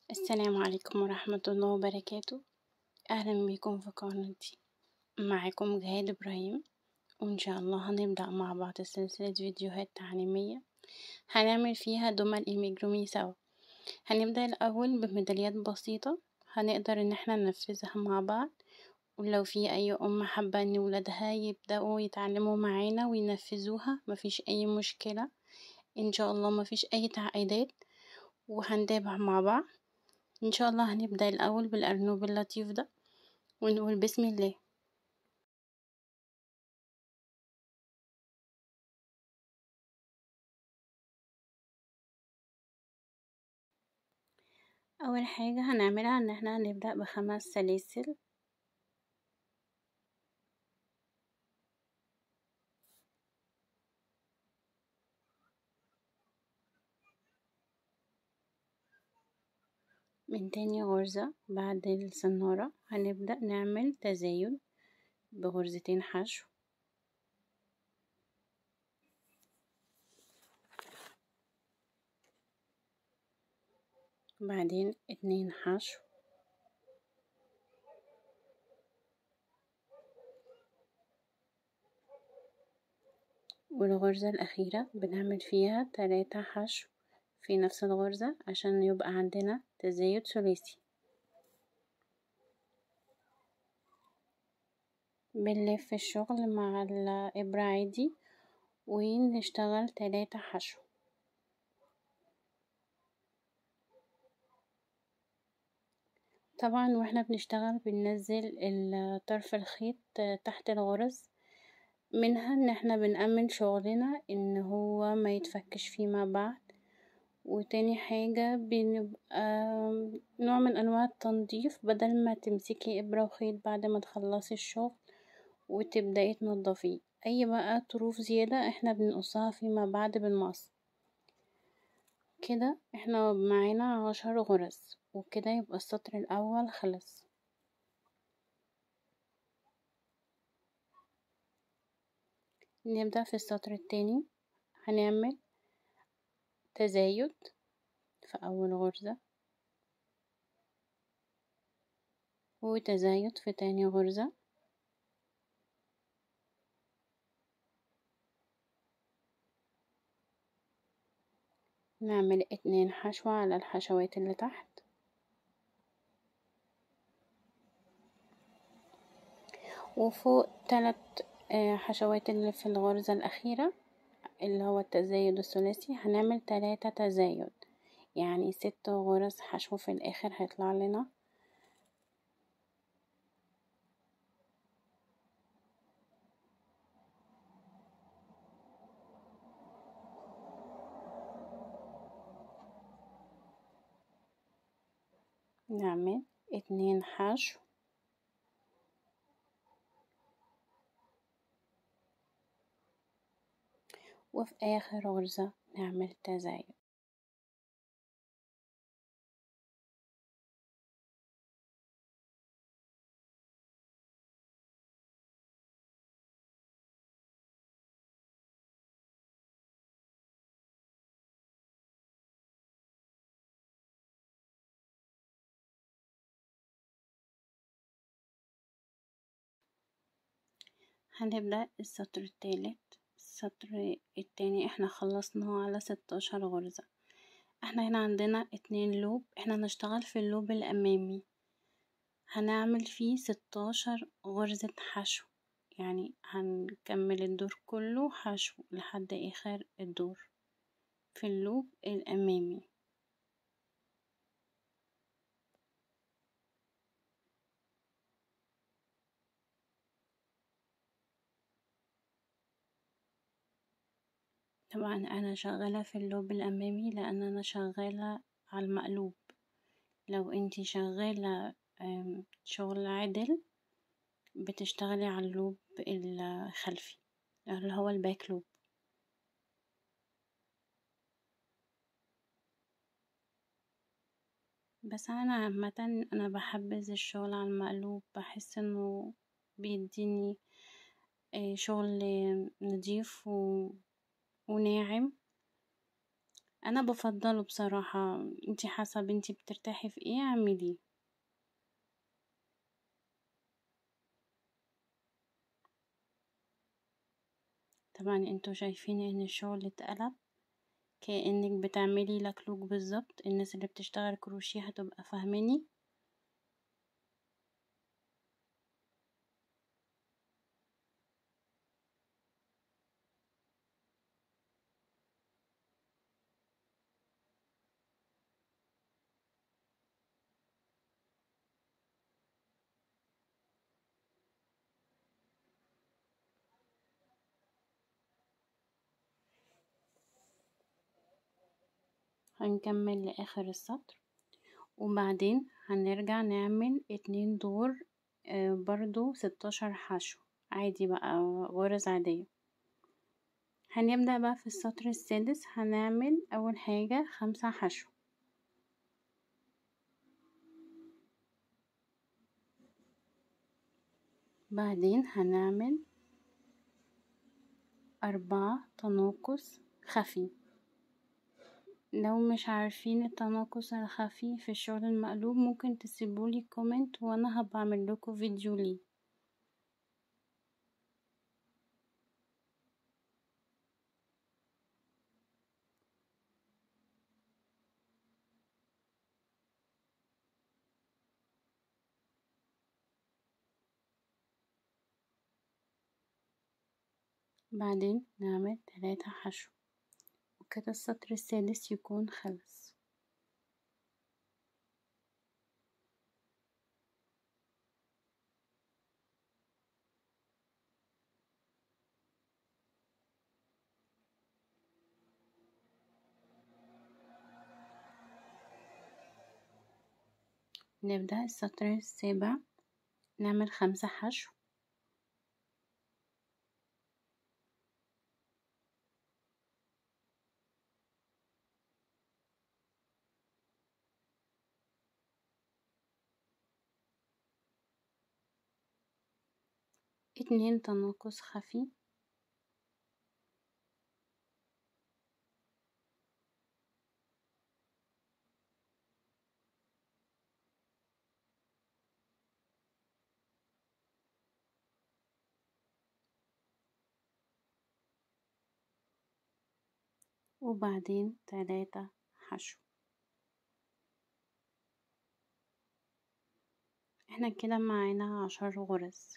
السلام عليكم ورحمة الله وبركاته أهلا بكم في قناتي معاكم جهاد إبراهيم وإن شاء الله هنبدأ مع بعض سلسلة فيديوهات تعليمية هنعمل فيها دمى إيميجرومي سوا هنبدأ الأول بميداليات بسيطة هنقدر إن احنا ننفذها مع بعض ولو في أي أم حابة إن ولادها يبدأوا يتعلموا معانا وينفذوها مفيش أي مشكلة إن شاء الله مفيش أي تعقيدات وهنتابع مع بعض إن شاء الله هنبدأ الأول بالأرنوب اللطيف ده ونقول بسم الله أول حاجة هنعملها إن احنا هنبدأ بخمس سلاسل من تاني غرزة بعد السنارة هنبدأ نعمل تزايد بغرزتين حشو بعدين اتنين حشو والغرزة الأخيرة بنعمل فيها تلاتة حشو في نفس الغرزة عشان يبقى عندنا تزايد ثلاثي بنلف الشغل مع الإبرة عادي ونشتغل تلاتة حشو طبعا واحنا بنشتغل بننزل طرف الخيط تحت الغرز منها ان احنا بنأمن شغلنا ان هو ما يتفكش فيما بعد وتاني حاجة بنبقى نوع من انواع التنظيف بدل ما تمسكي ابرة وخيط بعد ما تخلصي الشغل وتبدأي تنضفيه اي بقى طروف زيادة احنا بنقصها فيما بعد بالمقص كده احنا معانا عشر غرز وكده يبقى السطر الاول خلص نبدأ في السطر التاني هنعمل تزايد في أول غرزة وتزايد في تاني غرزة نعمل اتنين حشو على الحشوات اللي تحت وفوق تلات حشوات اللي في الغرزة الأخيرة اللي هو التزايد الثلاثي هنعمل تلاتة تزايد يعني ست غرز حشو في الآخر هيطلع لنا نعمل اتنين حشو وفي آخر غرزة نعمل تزايد هنبدأ السطر التالت السطر التاني احنا خلصناه على ستاشر غرزة احنا هنا عندنا اتنين لوب احنا هنشتغل في اللوب الأمامي هنعمل فيه ستاشر غرزة حشو يعني هنكمل الدور كله حشو لحد آخر الدور في اللوب الأمامي طبعا أنا شغالة في اللوب الأمامي لأن أنا شغالة على المقلوب لو انتي شغالة شغل عدل بتشتغلي على اللوب الخلفي اللي هو الباك لوب بس أنا عامة أنا بحبذ الشغل على المقلوب بحس إنه بيديني شغل نضيف و... وناعم انا بفضله بصراحة انتي حسب انتي بترتاحي في ايه اعمليه طبعا انتوا شايفين ان الشغل اتقلب كأنك بتعملي لكلوك بالظبط الناس اللي بتشتغل كروشيه هتبقى فاهماني هنكمل لآخر السطر وبعدين هنرجع نعمل اتنين دور آه، برضو ستاشر حشو عادي بقى غرز عادية هنبدأ بقى في السطر السادس هنعمل أول حاجة خمسة حشو بعدين هنعمل أربعة تناقص خفي لو مش عارفين التناقص الخفي في الشغل المقلوب ممكن تسيبولي كومنت وانا هبقى اعمل لكم فيديو ليه بعدين نعمل تلاتة حشو وكده السطر السادس يكون خلص نبدأ السطر السابع نعمل خمسة حشو اتنين تناقص خفي وبعدين تلاتة حشو احنا كده معانا عشر غرز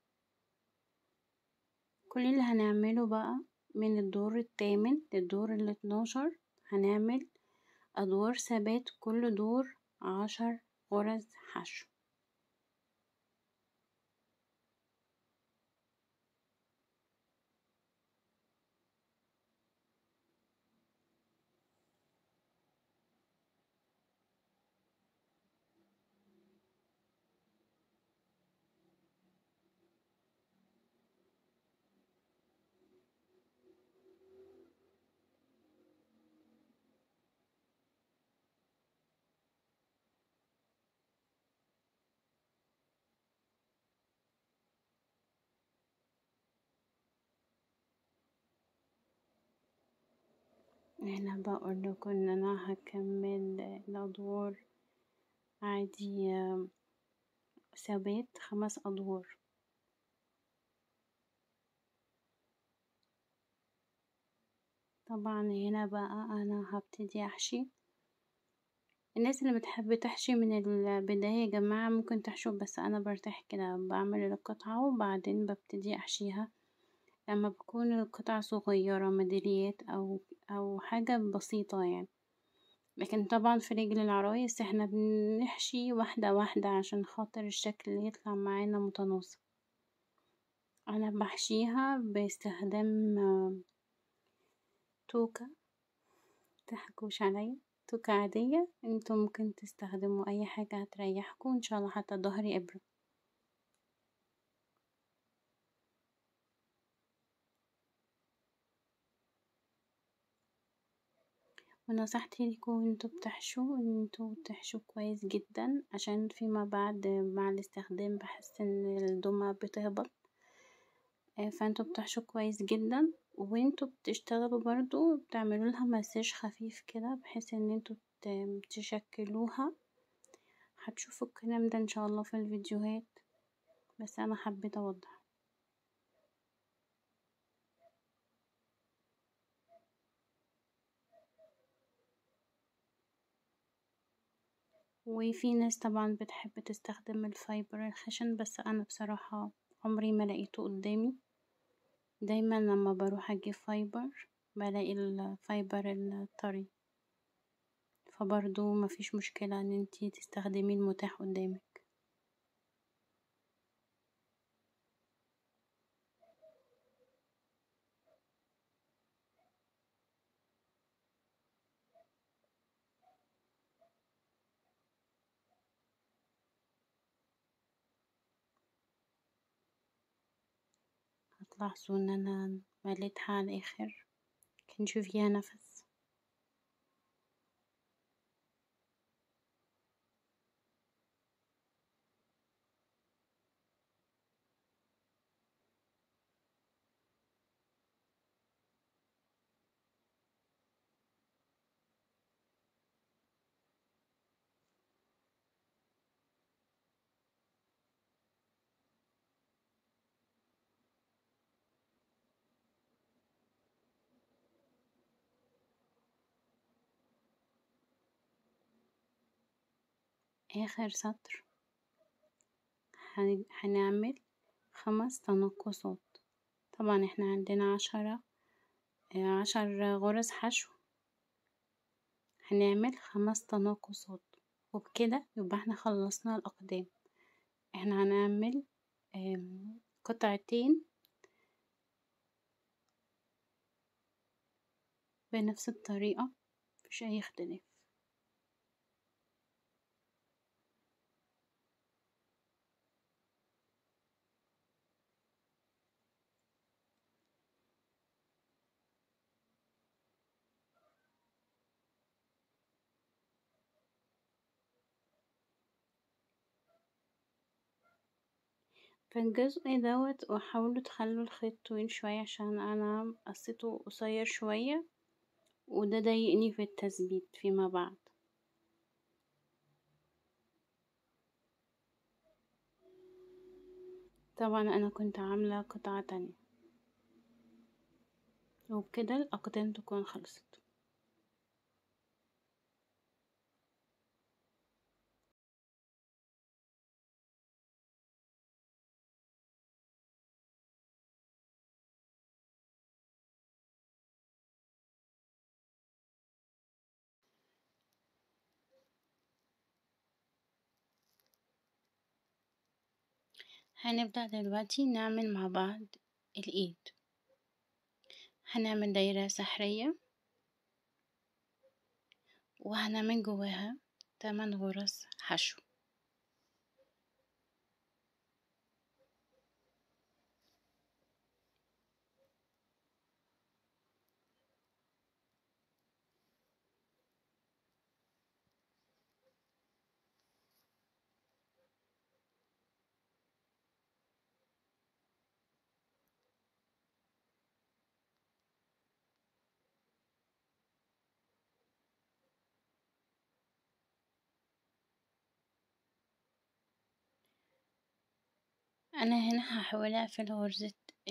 كل اللي هنعمله بقى من الدور الثامن للدور الاتناشر هنعمل أدوار ثبات كل دور عشر غرز حشو هنا بقول لكم ان انا هكمل الادوار عادي ثبات خمس ادوار طبعا هنا بقى انا هبتدي احشي الناس اللي بتحب تحشي من البداية يا جماعة ممكن تحشوا بس انا برتاح كده بعمل القطعة وبعدين ببتدي احشيها لما بتكون القطع صغيرة ميداليات أو أو حاجة بسيطة يعني لكن طبعا في رجل العرايس احنا بنحشي واحدة واحدة عشان خاطر الشكل يطلع معانا متناسق أنا بحشيها باستخدام توكة متضحكوش عليا توكة عادية انتوا ممكن تستخدموا أي حاجة هتريحكوا ان شاء الله حتى ظهري إبرة ونصيحتي ليكوا وانتوا بتحشوا ان انتوا تحشوا كويس جدا عشان فيما بعد مع الاستخدام بحس ان الدمى بتهبط فانتوا بتحشوا كويس جدا وانتوا بتشتغلوا برضو تعملوا لها مساج خفيف كده بحيث ان انتوا تشكلوها هتشوفوا الكلام ده ان شاء الله في الفيديوهات بس انا حبيت اوضح وفي ناس طبعا بتحب تستخدم الفايبر الخشن بس انا بصراحة عمري ما لقيته قدامي دايما لما بروح اجيب فايبر بلاقي الفايبر الطري فبرضو مفيش مشكلة ان انتي تستخدمي المتاح قدامك هتلاحظوا ان انا مليتها على الاخر كنشوف فيها نفس آخر سطر هنعمل خمس تنقصات طبعا احنا عندنا عشرة عشر غرز حشو هنعمل خمس تناقصات وبكده يبقى احنا خلصنا الأقدام احنا هنعمل قطعتين بنفس الطريقة مفيش أي اختلاف في الجزء دوت وحاولوا تخلوا الخيط طويل شوية عشان انا قصيته قصير شوية وده ضايقني في التثبيت فيما بعد طبعا انا كنت عاملة قطعة تانية وبكده الاقدام تكون خلصت هنبدأ دلوقتي نعمل مع بعض الإيد هنعمل دايرة سحرية وهنعمل جواها تمن غرز حشو انا هنا هحاول اقفل غرزة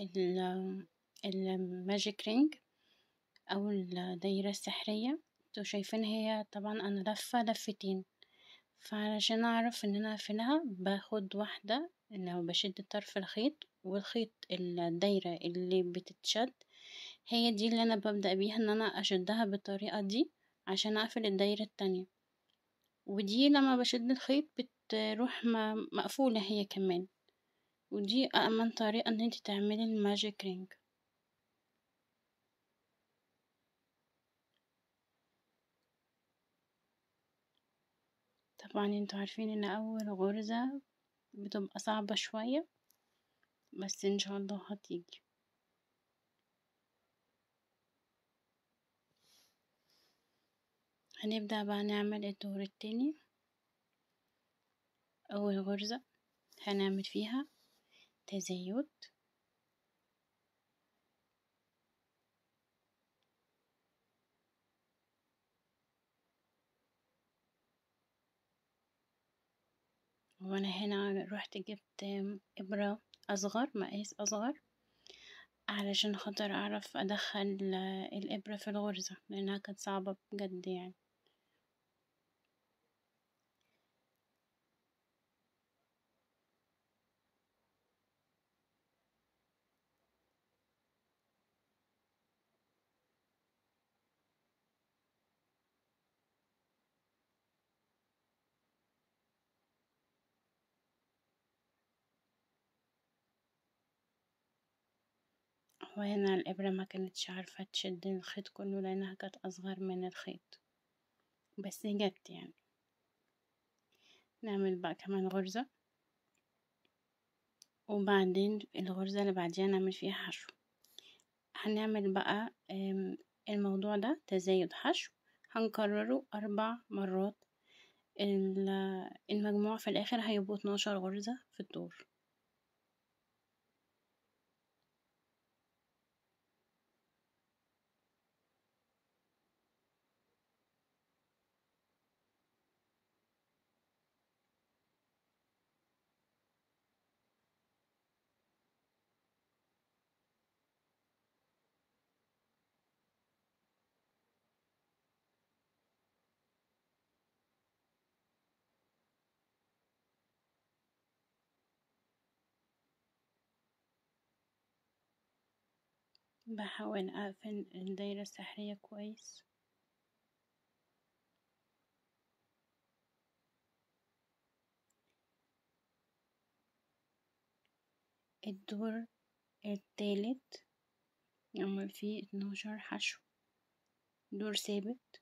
الماجيك رينج او الدايرة السحرية انتوا شايفين هي طبعا انا لفة لفتين فعلشان اعرف ان انا اقفلها باخد واحدة لو بشد طرف الخيط والخيط الدايرة اللي بتتشد هي دي اللي انا ببدأ بيها ان انا اشدها بالطريقة دي عشان اقفل الدايرة التانية ودي لما بشد الخيط بتروح مقفولة هي كمان ودي أأمن طريقة ان انتي تعملي الماجيك رينج طبعا انتوا عارفين ان اول غرزة بتبقى صعبة شوية بس ان شاء الله هتيجي هنبدأ بقى نعمل الدور التاني اول غرزة هنعمل فيها تزايد وأنا هنا رحت جبت إبرة أصغر مقاس أصغر علشان خاطر أعرف أدخل الإبرة في الغرزة لأنها كانت صعبة بجد يعني وهنا الإبرة ما كانتش عارفة تشد الخيط كله لأنها كانت أصغر من الخيط بس جت يعني نعمل بقى كمان غرزة وبعدين الغرزة اللي بعديها نعمل فيها حشو هنعمل بقى الموضوع ده تزايد حشو هنكرره أربع مرات المجموع في الآخر هيبقوا اتناشر غرزة في الدور بحاول أقفل الدايرة السحرية كويس الدور التالت نعمل فيه اتناشر حشو دور ثابت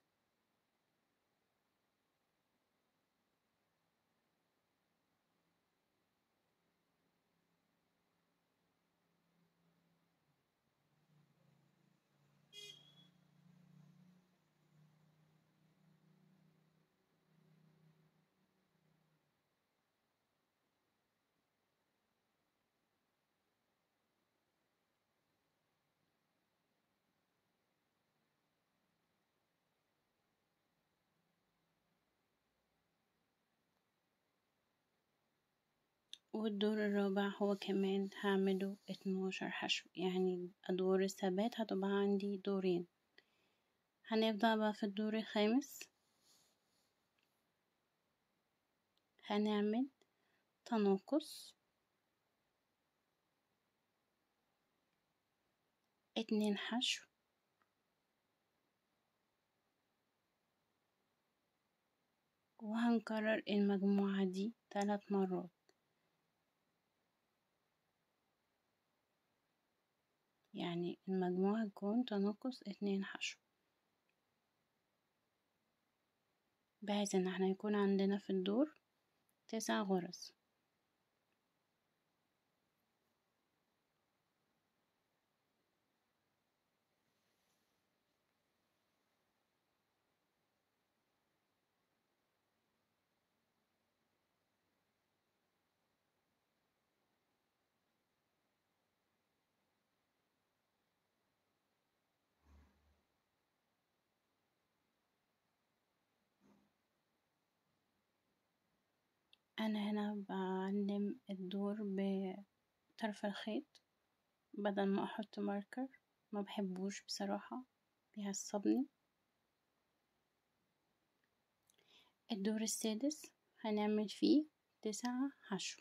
والدور الرابع هو كمان هعمله اتناشر حشو يعني أدوار الثبات هتبقى عندي دورين هنبدأ بقى في الدور الخامس هنعمل تناقص اتنين حشو وهنكرر المجموعة دي ثلاث مرات يعني المجموع هيكون تناقص اتنين حشو بحيث ان احنا يكون عندنا في الدور تسع غرز أنا هنا بعلم الدور بطرف الخيط بدل ما أحط ماركر ما بحبوش بصراحة بيعصبني الدور السادس هنعمل فيه تسعة حشو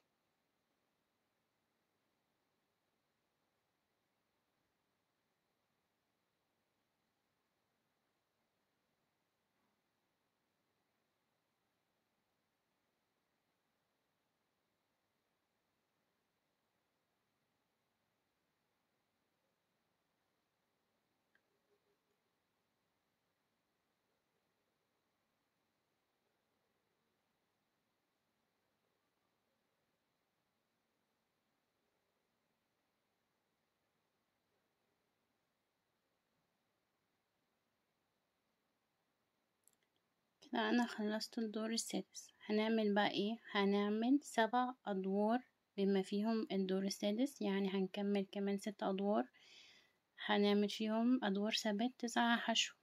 كده أنا خلصت الدور السادس هنعمل بقى ايه هنعمل سبع أدوار بما فيهم الدور السادس يعني هنكمل كمان ست أدوار هنعمل فيهم أدوار ثبات تسعة حشو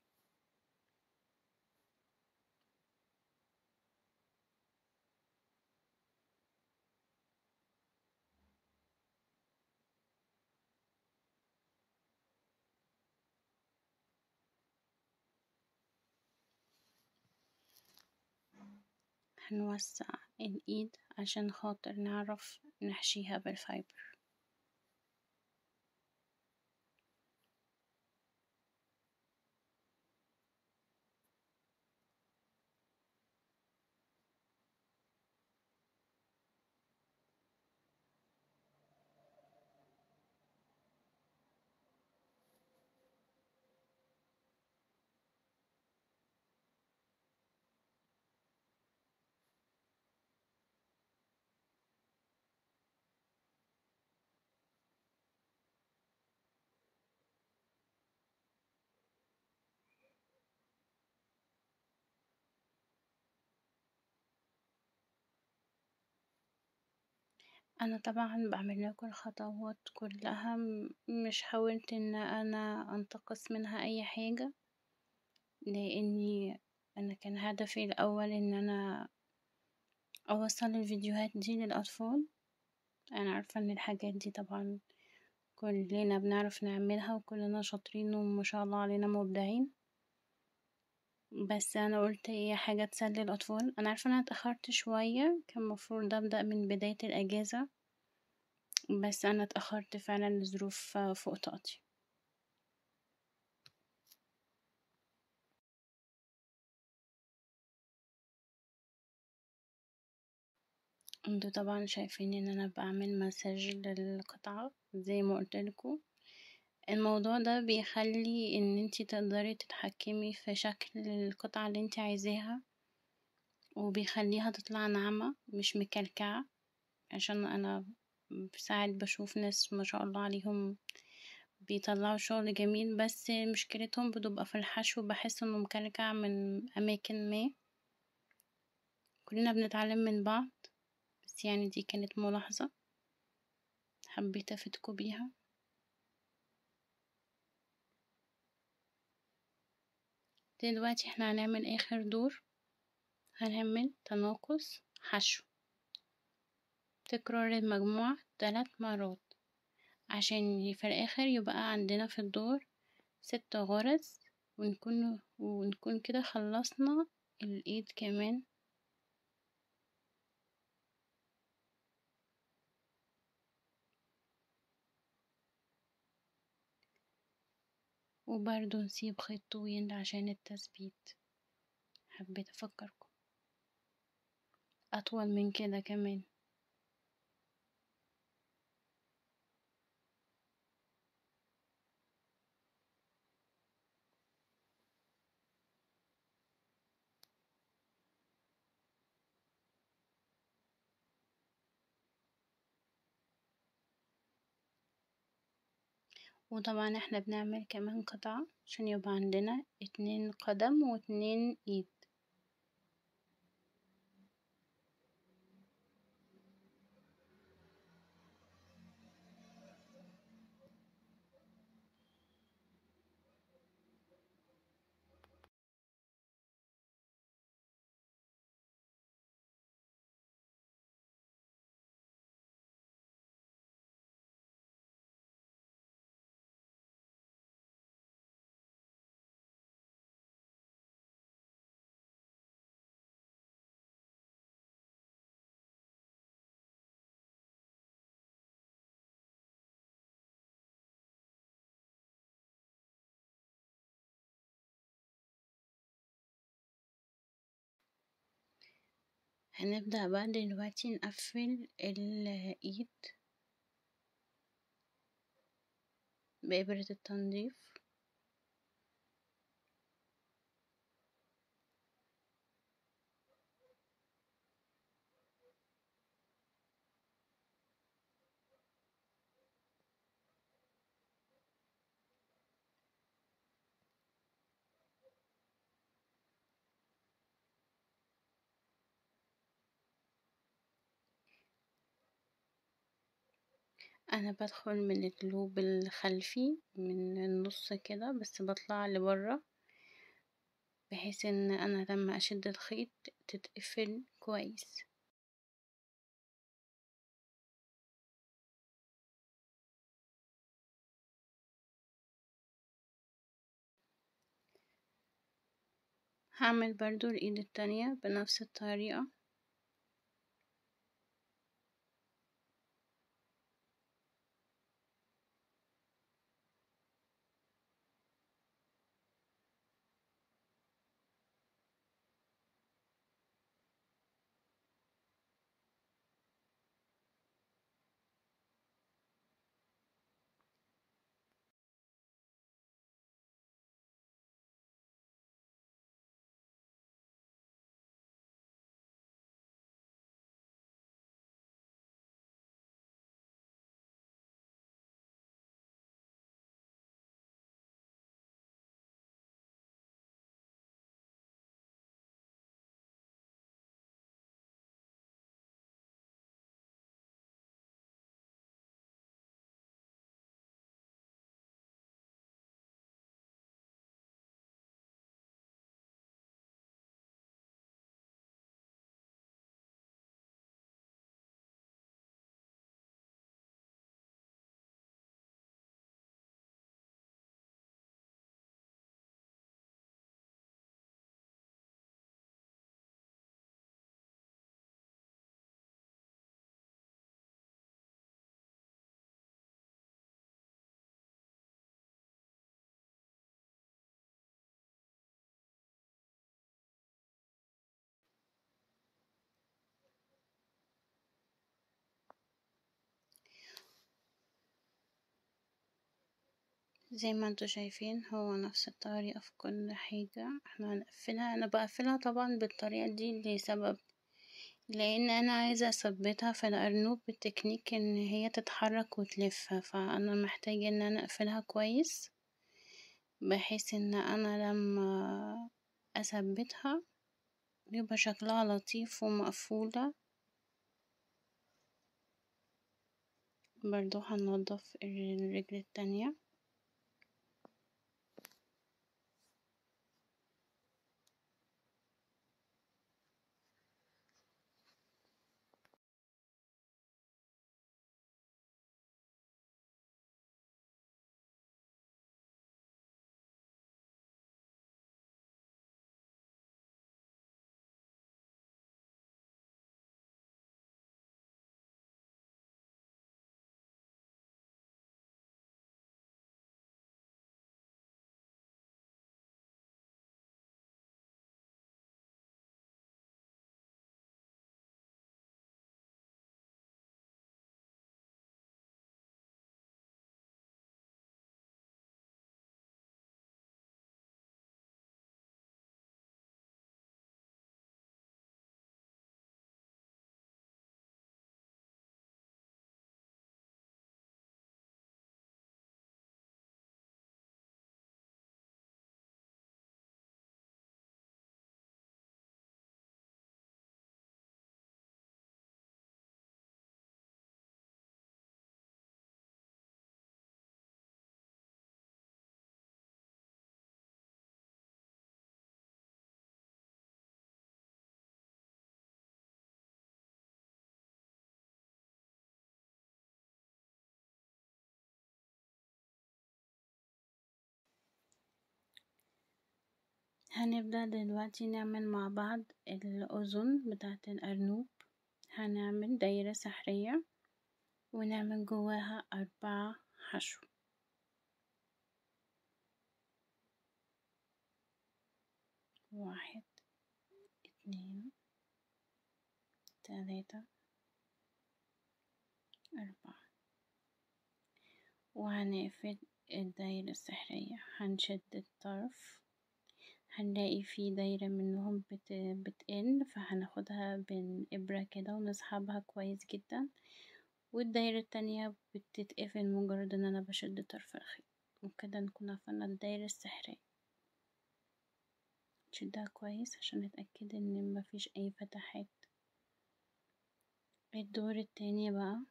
هنوسع الإيد عشان خاطر نعرف نحشيها بالفايبر انا طبعا بعمل لكم الخطوات كلها مش حاولت ان انا انتقص منها اي حاجة لاني انا كان هدفي الاول ان انا اوصل الفيديوهات دي للاطفال انا عارفة ان الحاجات دي طبعا كلنا بنعرف نعملها وكلنا شاطرين وما شاء الله علينا مبدعين بس انا قلت هي حاجة تسلي الاطفال انا عارفة ان انا اتأخرت شوية كان مفروض ابدأ من بداية الاجازة بس انا اتأخرت فعلا لظروف فوق طاقتي انتوا طبعا شايفين ان انا بعمل مساج للقطعة زي ما قلتلكوا الموضوع ده بيخلي ان انتي تقدري تتحكمي في شكل القطعة اللي انتي عايزاها وبيخليها تطلع ناعمة مش مكلكعة عشان انا ساعات بشوف ناس ما شاء الله عليهم بيطلعوا شغل جميل بس مشكلتهم بتبقى في الحشو بحس انه مكلكع من اماكن ما كلنا بنتعلم من بعض بس يعني دي كانت ملاحظة حبيت افيدكوا بيها دلوقتي احنا هنعمل اخر دور هنعمل تناقص حشو تكرار المجموعة تلات مرات عشان في الاخر يبقى عندنا في الدور ست غرز ونكون ونكون كده خلصنا الايد كمان وبرضه نسيب خيط طويل عشان التثبيت حبيت افكركم اطول من كده كمان وطبعا احنا بنعمل كمان قطعة عشان يبقى عندنا اتنين قدم واتنين ايد هنبدأ بقى دلوقتي نقفل الايد بإبرة التنظيف انا بدخل من الجلوب الخلفي من النص كده بس بطلع لبره بحيث ان انا لما اشد الخيط تتقفل كويس هعمل برضو الايد التانية بنفس الطريقة زي ما انتوا شايفين هو نفس الطريقة في كل حاجة احنا هنقفلها انا بقفلها طبعا بالطريقة دي لسبب لان انا عايزة اثبتها في الارنوب بتكنيك ان هي تتحرك وتلف فانا محتاجة ان انا اقفلها كويس بحيث ان انا لما اثبتها يبقى شكلها لطيف ومقفولة برضو هننضف الرجل التانية هنبدأ دلوقتي نعمل مع بعض الأذن بتاعة الأرنوب هنعمل دايرة سحرية ونعمل جواها أربعة حشو واحد اتنين تلاتة أربعة وهنقفل الدايرة السحرية هنشد الطرف هنلاقي في دايرة منهم بت... بتقل فهناخدها بالإبرة كده ونسحبها كويس جدا والدايرة التانية بتتقفل مجرد ان انا بشد طرف الخيط وكده نكون قفلنا الدايرة السحرية نشدها كويس عشان نتأكد ان مفيش اي فتحات الدور التاني بقى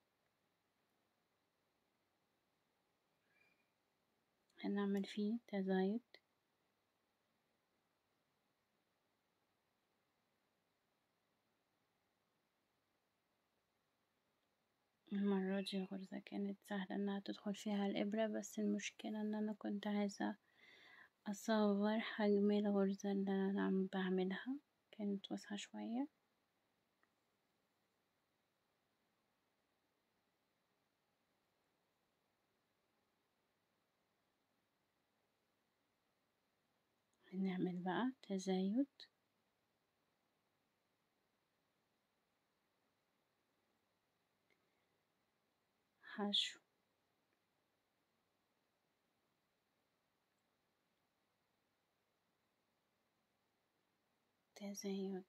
هنعمل فيه تزايد المرة دي الغرزة كانت سهلة انها تدخل فيها الإبرة بس المشكلة ان انا كنت عايزة اصور حجم الغرزة اللي انا عم بعملها كانت واسعة شوية هنعمل بقى تزايد حشو تزايد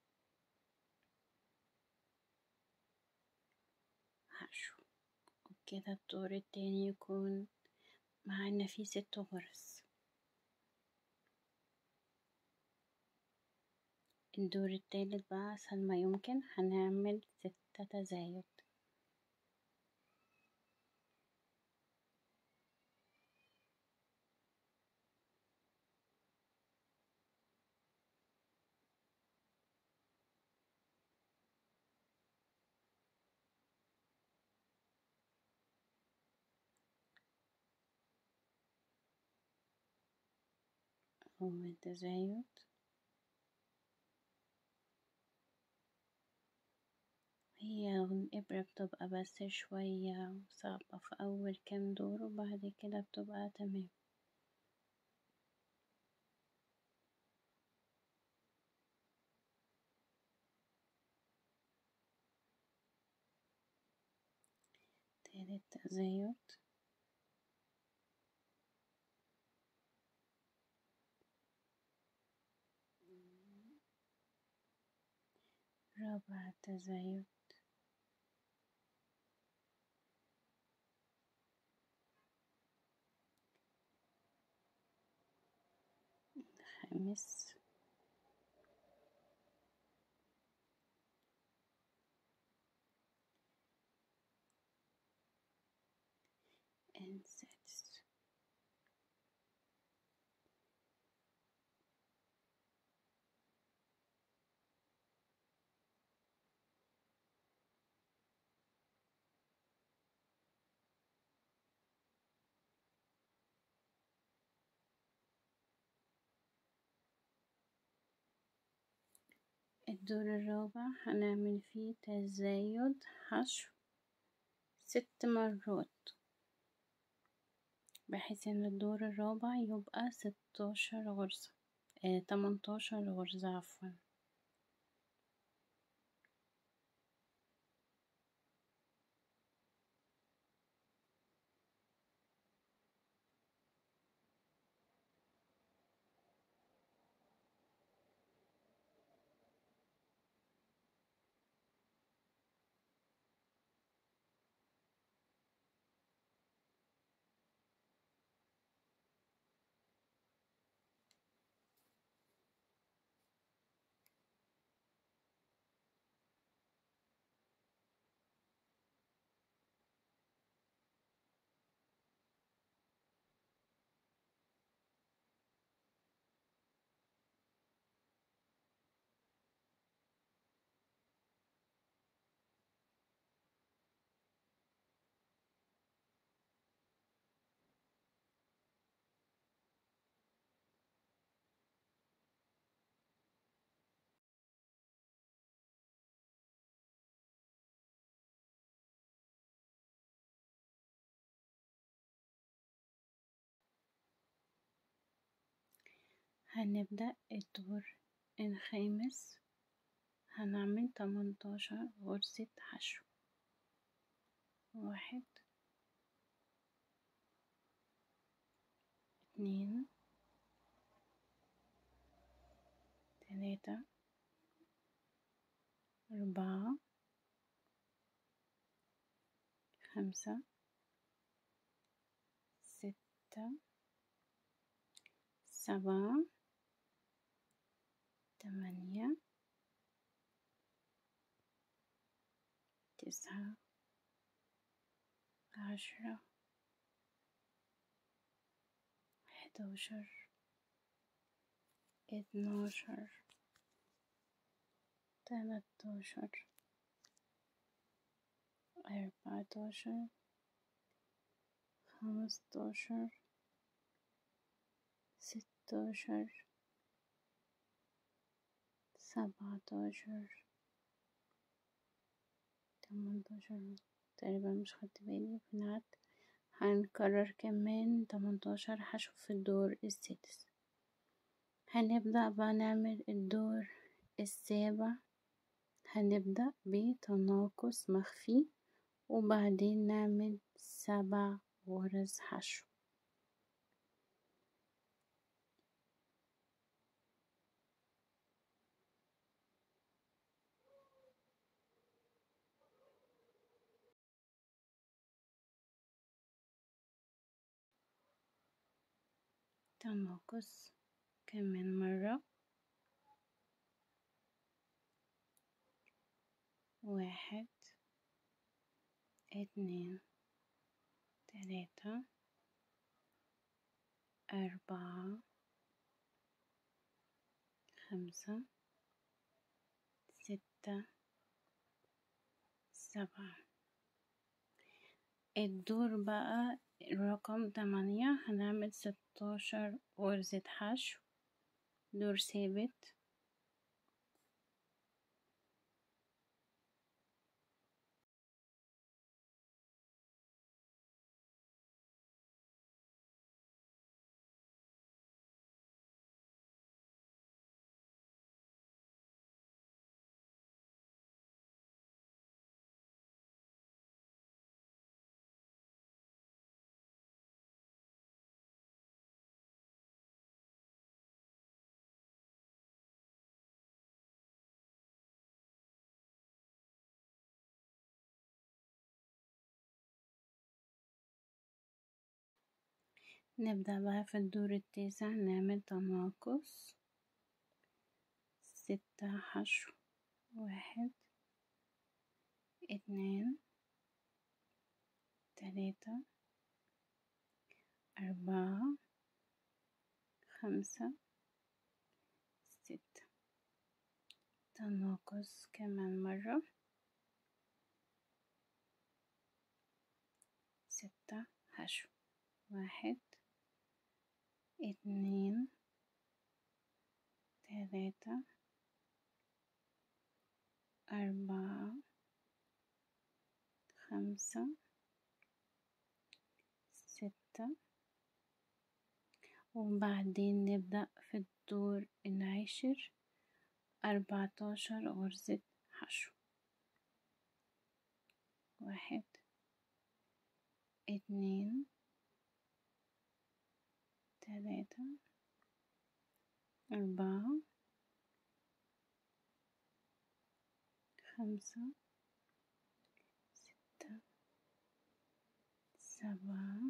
حشو وكده الدور التاني يكون معانا فيه ست غرز الدور التالت بقى أسهل ما يمكن هنعمل ستة تزايد أول تزايد هي الإبرة بتبقى بس شوية صعبة في أول كام دور وبعد كده بتبقى تمام تالت تزايد رابع تزايد الخامس السادس الدور الرابع هنعمل فيه تزايد حشو ست مرات بحيث ان الدور الرابع يبقى ستاشر غرزة اه تمنتاشر غرزة عفوا هنبدأ الدور الخامس هنعمل تمنتاشر غرزة حشو واحد اتنين تلاتة أربعة خمسة ستة سبعة تمانية تسعة عشرة حداشر اتناشر تلاتاشر أربعتاشر خمستاشر ستاشر سبعتاشر تمنتاشر تقريبا مش خدت بالي بنعد هنكرر كمان تمنتاشر حشو في الدور السادس هنبدأ بقى نعمل الدور السابع هنبدأ بتناقص مخفي وبعدين نعمل سبع غرز حشو تناقص كمان مرة واحد اتنين تلاتة أربعة خمسة ستة سبعة الدور بقى رقم تمانية هنعمل ستاشر غرزة حشو دور ثابت نبدأ بقى في الدور التاسع نعمل تناقص ستة حشو واحد اتنين تلاتة أربعة خمسة ستة تناقص كمان مرة ستة حشو واحد اتنين تلاتة أربعة خمسة ستة وبعدين نبدأ في الدور العاشر أربعتاشر غرزة حشو واحد اتنين تلاتة أربعة خمسة ستة سبعة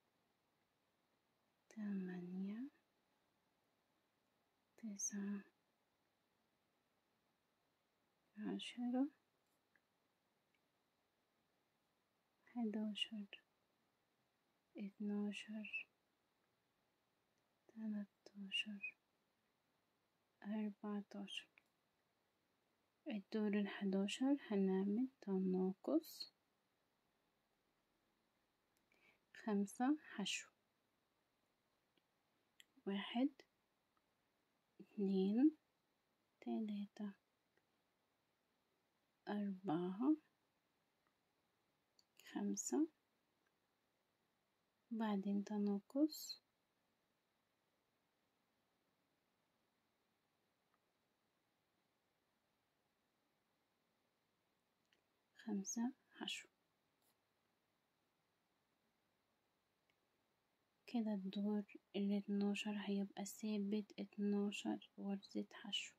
ثمانية تسعة عشرة حداشر اتناشر تلاتاشر أربعتاشر الدور الحداشر هنعمل تناقص خمسة حشو واحد اتنين تلاتة أربعة خمسة بعدين تناقص خمسة حشو كده الدور الاتناشر هيبقى ثابت اتناشر غرزة حشو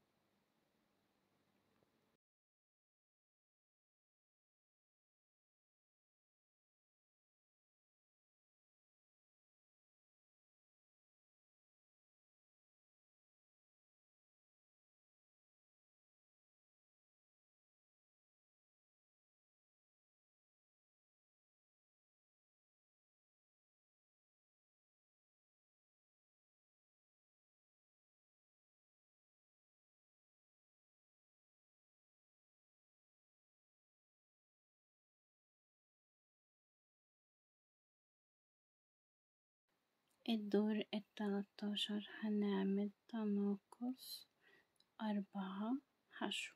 الدور التلاتاشر هنعمل تناقص أربعة حشو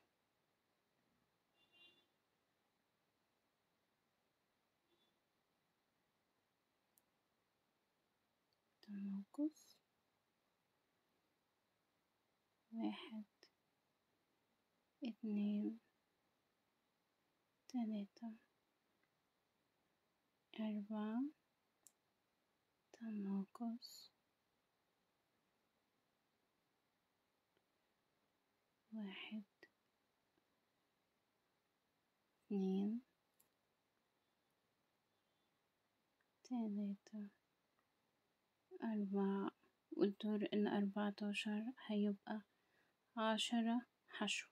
تناقص واحد اتنين تلاتة أربعة تناقص واحد اتنين تلاتة أربعة والدور الأربعتاشر هيبقى عشرة حشو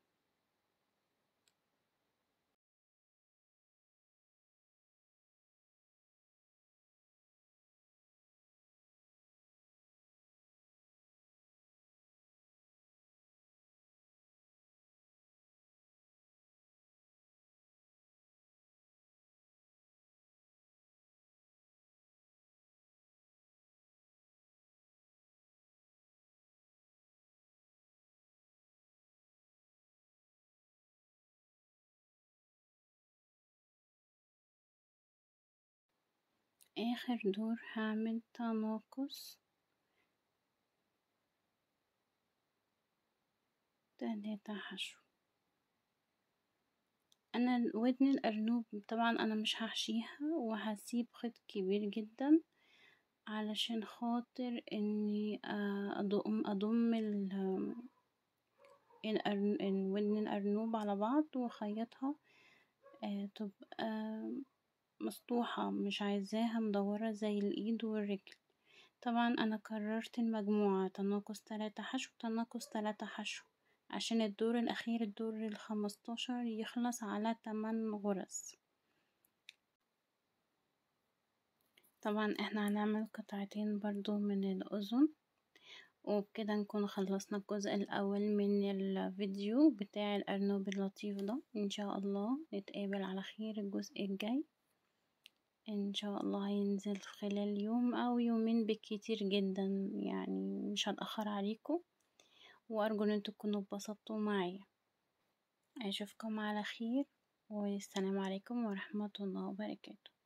آخر دور هعمل تناقص تلاتة حشو أنا ودن الأرنوب طبعا أنا مش هحشيها وهسيب خيط كبير جدا علشان خاطر إني أضم أضم ودن الأرنوب على بعض وأخيطها تبقى مسطوحة مش عايزاها مدورة زي الإيد والرجل طبعا أنا كررت المجموعة تناقص تلاتة حشو تناقص تلاتة حشو عشان الدور الأخير الدور الخمستاشر يخلص على تمن غرز طبعا احنا هنعمل قطعتين برضو من الأذن وبكده نكون خلصنا الجزء الأول من الفيديو بتاع الأرنب اللطيف ده إن شاء الله نتقابل على خير الجزء الجاي إن شاء الله هينزل في خلال يوم أو يومين بالكتير جدا يعني مش هتأخر عليكم وأرجو إن انتوا تكونوا اتبسطتوا معايا أشوفكم على خير والسلام عليكم ورحمة الله وبركاته